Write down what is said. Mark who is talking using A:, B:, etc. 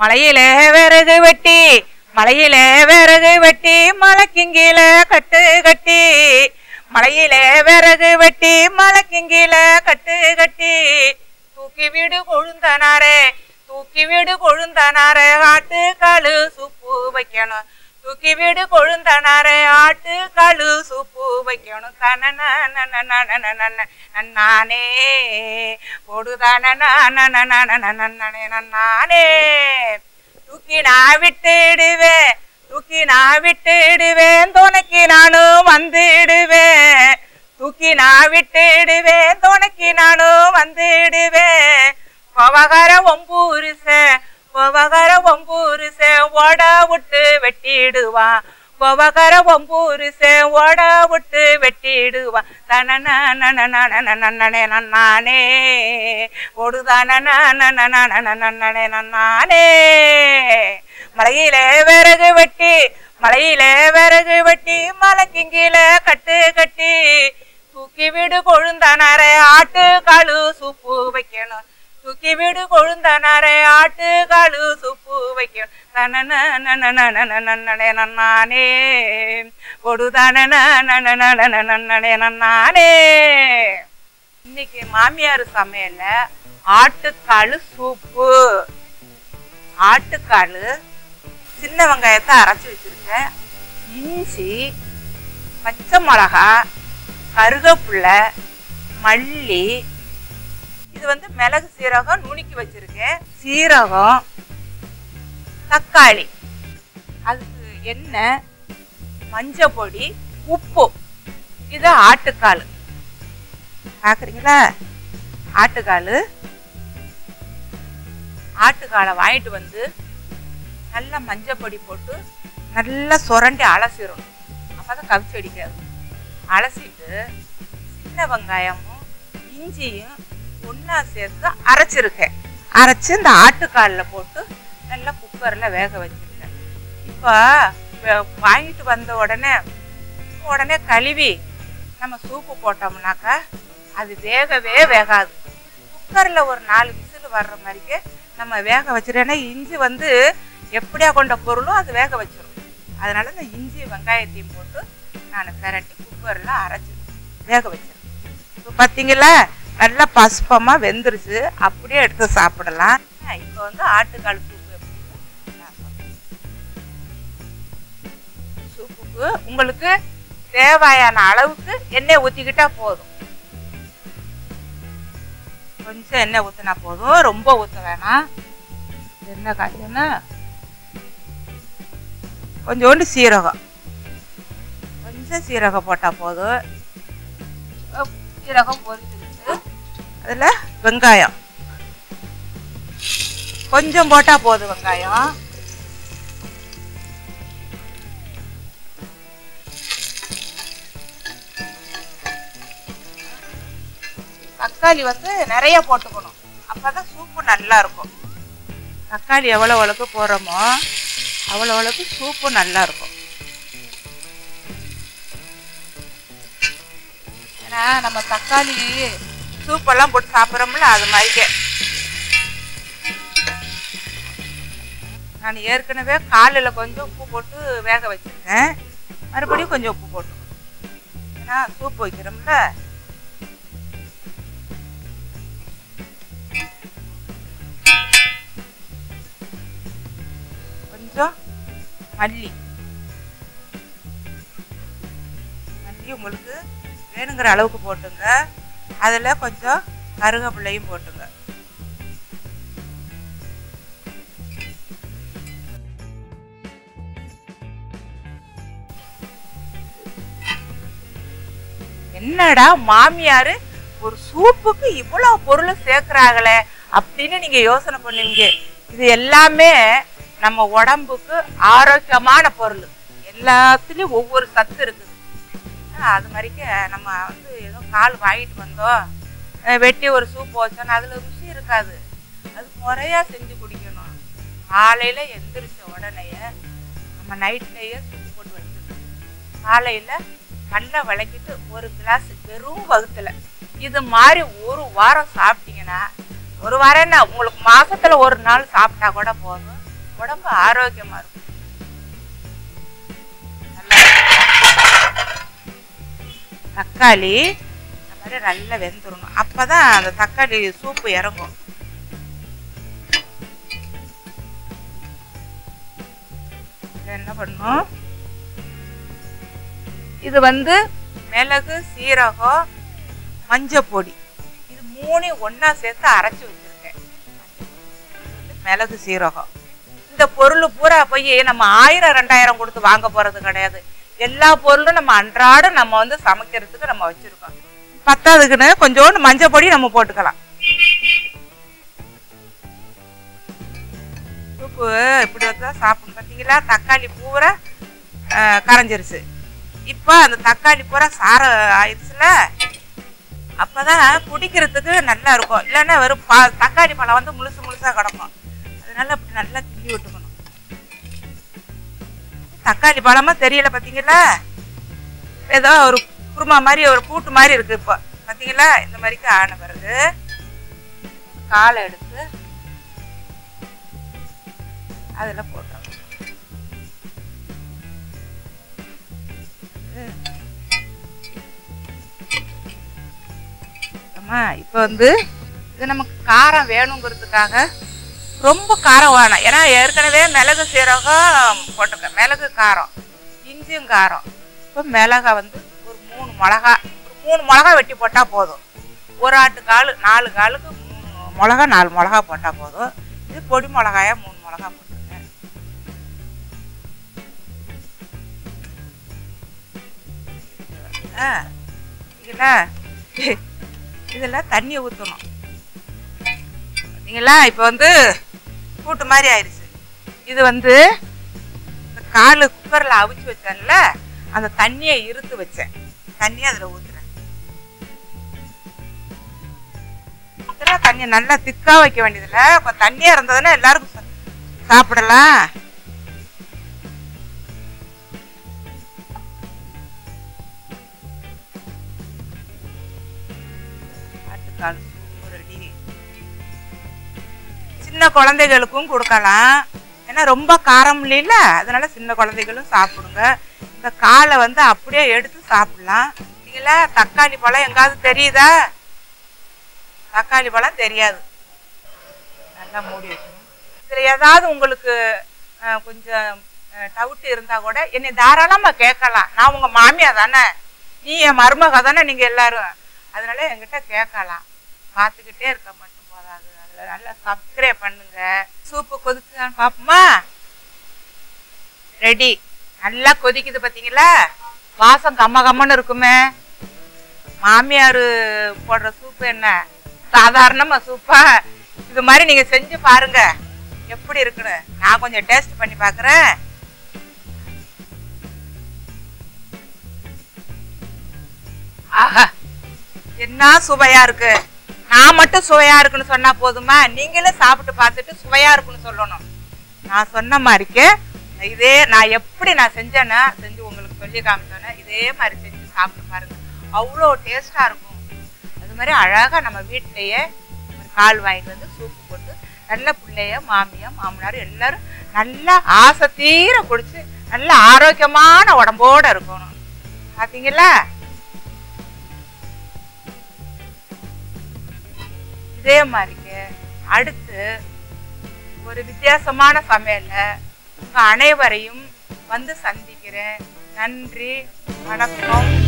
A: மலையிலே விறகு வெட்டி மலையிலே விறகு வெட்டி மலைக்கிங்கில கட்டு கட்டி மலையிலே விறகு வெட்டி மலைக்கிங்கில கட்டு கட்டி தூக்கி வீடு கொழுந்தனாரே தூக்கி வீடு கொழுந்தனாரே ஆட்டு காலு சுப்பு வைக்கணும் தூக்கி வீடு கொழுந்தனாரே ஆட்டு காலு சுப்பு வைக்கணும் தன நானே போடுதானே நானே தூக்கி நான் விட்டுடுவேன் தூக்கி நான் விட்டுடுவேன் துணைக்கு நானும் வந்துடுவேன் தூக்கி நான் விட்டுடுவேன் துணைக்கு நானும் வந்துடுவேன் பவகர ஒம்பூருச பவகர ஒம்பூருச ஓட விட்டு வெட்டிடுவான் பவகர ஒம்பூருச ஓட விட்டு வெட்டிடுவான் தன நன்னே நன்னானே ஒடுதானே நன்னானே மலையிலே விறகு வெட்டி மலையிலே விறகு வெட்டி மலைக்கிங்கில கட்டு கட்டி தூக்கி வீடு கொழுந்தனாரே ஆட்டு காலு சுப்பு வைக்கணும் தூக்கி வீடு கொழுந்தனாரே ஆட்டு காலு சுப்பு வைக்கணும் தனனே நன்னானே பொடுதானே நன்னானே இன்னைக்கு மாமியார் சமையல்ல ஆட்டுக்காலு சூப்பு ஆட்டுக்காலு சின்ன வெங்காயத்தை அரைச்சி வச்சிருக்கேன் இஞ்சி பச்சை மிளகா கருவேப்பிலை மல்லி இது வந்து மிளகு சீரகம் நுணுக்கி வச்சிருக்கேன் சீரகம் தக்காளி அதுக்கு எண்ணெய் மஞ்சள் பொடி உப்பு இது ஆட்டுக்கால் பார்க்குறீங்களா ஆட்டுக்கால் ஆட்டுக்காலை வாங்கிட்டு வந்து நல்லா மஞ்சள் பொடி போட்டு நல்லா சுரண்டி அலசிடணும் அப்போ தான் கவிச்சு அடிக்காது அலசிட்டு சின்ன வெங்காயமும் இஞ்சியும் ஒன்றா சேர்த்து அரைச்சிருக்கேன் அரைச்சி இந்த ஆட்டுக்காலில் போட்டு நல்லா குக்கரில் வேக வச்சிருக்கேன் இப்போ வாங்கிட்டு வந்த உடனே உடனே கழுவி நம்ம சூப்பு போட்டோம்னாக்கா அது வேகவே வேகாது குக்கரில் ஒரு நாலு விசில் வர்ற மாதிரிக்கு நம்ம வேக வச்சிருக்கேன்னா இஞ்சி வந்து எப்படியா கொண்ட பொருளும் அது வேக வச்சிரும் அதனால இந்த இஞ்சி வெங்காயத்தையும் போட்டு நான் திரட்டி குக்கரில் அரைச்சி வேக வச்சிருக்கேன் இப்போ பார்த்தீங்களா நல்லா பசுப்பமாக வெந்துருச்சு அப்படியே எடுத்து சாப்பிடலாம் இப்போ வந்து ஆட்டுக்கால் சூப்பு எப்படின்னு நான் சொல்றேன். சூப்புக்கு உங்களுக்கு தேவையான அளவுக்கு எண்ணெய் ஊற்றிக்கிட்டா போதும் கொஞ்சம் எண்ணெய் ஊற்றினா போதும் ரொம்ப ஊற்ற வேணாம் எண்ணெய் காய்ச்சனா கொஞ்சோண்டு சீரகம் கொஞ்சம் சீரகம் போட்டால் போதும் அஹ் சீரகம் பொரிச்சிருச்சு அதில் வெங்காயம் கொஞ்சம் போட்டால் போதும் வெங்காயம் தக்காளி வந்து நிறைய போட்டுக்கணும் அப்பதான் சூப்பு நல்லா இருக்கும் தக்காளி எவ்வளோ அளவுக்கு போடுறோமோ அவ்வளோ அளவுக்கு சூப்பு நல்லா இருக்கும் ஏன்னா நம்ம தக்காளி சூப்பெல்லாம் போட்டு சாப்பிட்றோம்ல அது மாதிரிக்கே நான் ஏற்கனவே காலில் கொஞ்சம் உப்பு போட்டு வேக வச்சிருக்கேன் மறுபடியும் கொஞ்சம் உப்பு போட்டு ஏன்னா சூப்பு வைக்கிறோம்ல கொஞ்சம் மல்லி மல்லி உங்களுக்கு வேணுங்கிற அளவுக்கு போட்டுங்க அதில் கொஞ்சம் கருவேப்பிலையும் போட்டுங்க என்னடா மாமியார் ஒரு சூப்புக்கு இவ்வளோ பொருள் சேர்க்குறாங்களே அப்படின்னு நீங்கள் யோசனை பண்ணுவீங்க இது எல்லாமே நம்ம உடம்புக்கு ஆரோக்கியமான பொருள் எல்லாத்துலேயும் ஒவ்வொரு சத்து இருக்குது ஆஹ் அது மாதிரிக்க நம்ம வந்து ஏதோ கால் வாங்கிட்டு வந்தோம் அஹ் வெட்டி ஒரு சூப் வச்சோன்னா அதில் ருசி இருக்காது அது முறையாக செஞ்சு குடிக்கணும் காலையில் எந்திரிச்ச உடனேயே நம்ம நைட்லேயே சூப் போட்டு வச்சிடணும் காலையில் நல்லா விளக்கிட்டு ஒரு கிளாஸ் வெறும் வகுத்துல இது மாதிரி ஒரு வாரம் சாப்பிட்டீங்கன்னா ஒரு வாரம் என்ன உங்களுக்கு மாசத்துல ஒரு நாள் சாப்பிட்டா கூட போதும் உடம்பு ஆரோக்கியமா இருக்கும் நல்லா தக்காளி இந்த மாதிரி நல்லா வெந்துடணும் அப்பதான் அந்த தக்காளி சூப்பு இறங்கும் இதை என்ன பண்ணும் இது வந்து மிளகு சீரகம் மஞ்சள் பொடி இது மூணையும் ஒண்ணா சேர்த்து அரைச்சி வச்சிருக்கேன் இது வந்து மிளகு சீரகம் இந்த பொருள் பூரா போய் நம்ம ஆயிரம் ரெண்டாயிரம் கொடுத்து வாங்க போறது கிடையாது எல்லா பொருளும் நம்ம அன்றாடம் நம்ம வந்து சமைக்கிறதுக்கு நம்ம வச்சிருக்கோம் பத்தாதுக்குன்னு கொஞ்சோண்டு மஞ்சள் பொடி நம்ம போட்டுக்கலாம் சூப்பு இப்படி வச்சா சாப்பிடணும் பார்த்தீங்களா தக்காளி பூரா அஹ், கரைஞ்சிருச்சு இப்போ அந்த தக்காளி பூரா சாரம் ஆயிடுச்சுல அப்பதான் குடிக்கிறதுக்கு நல்லா இருக்கும் இல்லைன்னா வெறும் பா தக்காளி பழம் வந்து முழுசு முழுசா கிடக்கும் அதனால அப்படி நல்லா கிண்டி விட்டுக்கணும் தக்காளி பழமா தெரியல பார்த்தீங்களா ஏதோ ஒரு குருமா மாதிரி ஒரு கூட்டு மாதிரி இருக்கு இப்போ பார்த்தீங்களா இந்த மாதிரிக்கு ஆன பிறகு காலை எடுத்து அதில் போட்டோம் அம்மா இப்போ வந்து இது நமக்கு காரம் வேணுங்கிறதுக்காக ரொம்ப காரம் வேணாம் ஏன்னா ஏற்கனவே மிளகு சீரகம் போட்டிருக்கேன் மிளகு காரம் இஞ்சியும் காரம் இப்போ மிளகா வந்து ஒரு மூணு மிளகா ஒரு மூணு மிளகா வெட்டி போட்டால் போதும் ஒரு ஆட்டு கால் நாலு காலுக்கு மூணு மிளகா நாலு மிளகா போட்டால் போதும் இது பொடி மிளகாயா மூணு மிளகா போட்டிருக்கேன் ஆ இதில் இதில் தண்ணியை ஊற்றணும் பார்த்தீங்களா இப்போ வந்து கூட்டு மாதிரி ஆயிடுச்சு இது வந்து இந்த காலு குக்கரில் அவிச்சு வச்சேன்ல அந்த தண்ணியை இருத்து வச்சேன் தண்ணியை அதில் ஊற்றுறேன் ஊற்றுனா தண்ணியை நல்லா திக்காக வைக்க வேண்டியதில்ல இப்போ தண்ணியாக இருந்ததுன்னா எல்லாருக்கும் சா- சாப்பிடலாம் ஆட்டுக்கால் சூப்பு ரெடி சின்ன குழந்தைகளுக்கும் கொடுக்கலாம் ஏன்னா ரொம்ப காரம் இல்லைல்ல அதனால சின்ன குழந்தைகளும் சாப்பிடுங்க இந்த காலை வந்து அப்படியே எடுத்து சாப்பிடலாம் இல்லைங்களா தக்காளி பழம் எங்காவது தெரியுதா தக்காளி பழம் தெரியாது நல்லா மூடி வைக்கணும் இதில் ஏதாவது உங்களுக்கு அஹ், கொஞ்சம் டவுட் இருந்தால் கூட என்னை தாராளமாக கேட்கலாம் நான் உங்கள் மாமியா தானே நீ என் மருமக தானே நீங்கள் எல்லாரும் அதனால என்கிட்ட கேட்கலாம் பார்த்துக்கிட்டே இருக்க மட்டும் போதாது அதில் நல்லா சப்ஸ்கிரைப் பண்ணுங்க சூப்பு கொதிச்சுதான்னு பார்ப்போமா ரெடி நல்லா கொதிக்குது பார்த்தீங்களா வாசம் கம்ம கம்மன்னு இருக்குமே மாமியார் போடுற சூப்பு என்ன சாதாரணமாக சூப்பா இது மாதிரி நீங்கள் செஞ்சு பாருங்க எப்படி இருக்குன்னு நான் கொஞ்சம் டேஸ்ட் பண்ணி பார்க்குறேன் ஆஹா என்ன சுவையா இருக்கு நான் மட்டும் சுவையா இருக்குன்னு சொன்னா போதுமா நீங்களும் சாப்பிட்டு பார்த்துட்டு சுவையா இருக்குன்னு சொல்லணும் நான் சொன்ன மாதிரிக்கு இதே நான் எப்படி நான் செஞ்சேன்னா செஞ்சு உங்களுக்கு சொல்லி காமிச்சேன்னா இதே மாதிரி செஞ்சு சாப்பிட்டு பாருங்க அவ்வளோ டேஸ்டா இருக்கும் அது மாதிரி அழகா நம்ம வீட்டிலேயே ஒரு கால் வாங்கிட்டு வந்து சூப்பு போட்டு நல்ல பிள்ளைய மாமியா மாமனார் எல்லாரும் நல்லா ஆசை தீர குடிச்சு நல்ல ஆரோக்கியமான உடம்போட இருக்கணும் பாத்தீங்களா இதே மாதிரிக்கு அடுத்து ஒரு வித்தியாசமான சமையல்ல உங்க அனைவரையும் வந்து சந்திக்கிறேன் நன்றி வணக்கம்